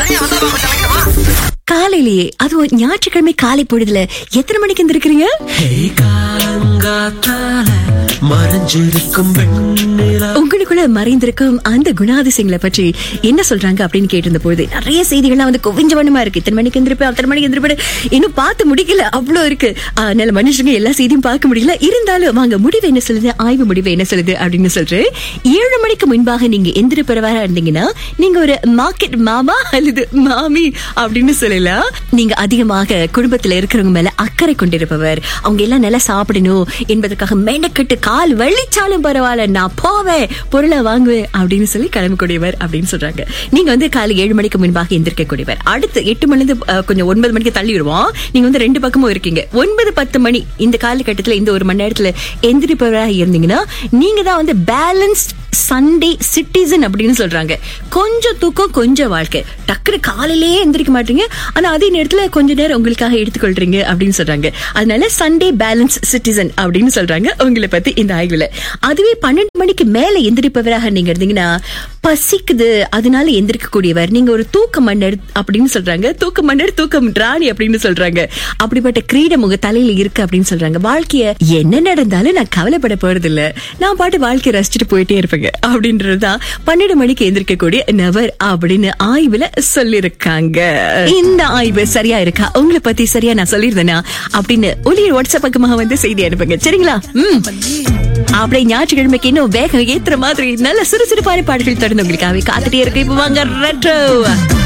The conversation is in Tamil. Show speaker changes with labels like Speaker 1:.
Speaker 1: காலையிலேயே அதுவும் ஞாயிற்றுக்கிழமை காலை பொழுதுல எத்தனை மணிக்கு எந்திருக்கிறீங்க
Speaker 2: ஹேய் காலங்காத்தால மறைஞ்சிருக்கும் வெண்ணிலா
Speaker 1: உங்களுக்குள்ள மறைந்திருக்கும் அந்த குணாதிசயங்களை பற்றி என்ன சொல்றாங்க அப்படின்னு கேட்டிருந்த போது நிறைய செய்திகள்லாம் வந்து குவிஞ்ச வண்ணமா இருக்கு இத்தனை மணிக்கு எந்திருப்பேன் அத்தனை மணிக்கு எந்திருப்பேன் இன்னும் பார்த்து முடிக்கல அவ்வளோ இருக்கு அதனால மனுஷங்க எல்லா செய்தியும் பார்க்க முடியல இருந்தாலும் வாங்க முடிவு என்ன சொல்லுது ஆய்வு முடிவு என்ன சொல்லுது அப்படின்னு சொல்றேன் ஏழு மணிக்கு முன்பாக நீங்க எந்திரிப்பவரா இருந்தீங்கன்னா நீங்க ஒரு மார்க்கெட் மாமா அல்லது மாமி அப்படின்னு சொல்லலாம் நீங்க அதிகமாக குடும்பத்துல இருக்கிறவங்க மேல அக்கறை கொண்டிருப்பவர் அவங்க எல்லாம் நல்லா சாப்பிடணும் என்பதற்காக மெனக்கட்டு கால் வலிச்சாலும் பரவாயில்ல நான் போவேன் பொருளை வாங்குவேன் அப்படின்னு சொல்லி கிளம்பக்கூடியவர் அப்படின்னு சொல்றாங்க நீங்க வந்து காலை ஏழு மணிக்கு முன்பாக எந்திரிக்கக்கூடியவர் அடுத்து எட்டு மணில இருந்து அஹ், கொஞ்சம் ஒன்பது மணிக்கு தள்ளி வருவோம் நீங்க வந்து ரெண்டு பக்கமும் இருக்கீங்க ஒன்பது பத்து மணி இந்த காலகட்டத்துல இந்த ஒரு மணி நேரத்துல எந்திரிப்பவராக இருந்தீங்கன்னா நீங்க தான் வந்து பேலன்ஸ்ட் சண்டே சிட்டிசன் அப்படின்னு சொல்றாங்க கொஞ்சம் தூக்கம் கொஞ்சம் வாழ்க்கை டக்குனு காலையிலேயே எந்திரிக்க மாட்டீங்க ஆனா அதே நேரத்துல கொஞ்ச நேரம் உங்களுக்காக எடுத்துக்கொள்றீங்க அப்படின்னு சொல்றாங்க அதனால சண்டே பேலன்ஸ் சிட்டிசன் அப்படின்னு சொல்றாங்க உங்களை பத்தி இந்த ஆய்வுல அதுவே பன்னெண்டு மணிக்கு மேல எந்திரிப்பவராக நீங்க இருந்தீங்கன்னா பசிக்குது அதனால எந்திரிக்க கூடியவர் நீங்க ஒரு தூக்க மன்னர் அப்படின்னு சொல்றாங்க தூக்க மன்னர் தூக்கம் ராணி அப்படின்னு சொல்றாங்க அப்படிப்பட்ட கிரீடம் உங்க தலையில இருக்கு அப்படின்னு சொல்றாங்க வாழ்க்கைய என்ன நடந்தாலும் நான் கவலைப்பட போறது இல்ல நான் பாட்டு வாழ்க்கைய ரசிச்சுட்டு போயிட்டே இருப்பேங்க அப்படின்றதுதான் பன்னெண்டு மணிக்கு எந்திரிக்கக்கூடிய நபர் அப்படின்னு ஆய்வுல சொல்லிருக்காங்க இந்த ஆய்வு சரியா இருக்கா உங்களை பத்தி சரியா நான் சொல்லியிருந்தேனா அப்படின்னு ஒளியர் வாட்ஸ்அப் பக்கமாக வந்து செய்தி அனுப்புங்க சரிங்களா ம் அப்படியே ஞாயிற்றுக்கிழமைக்கு இன்னும் வேகம் ஏத்துற மாதிரி நல்ல சுறுசுறுப்பான பாடல்கள் தொடர்ந்து உங்களுக்காகவே காத்துட்டே இருக்கு இப்ப வாங்க ரெட்ரோ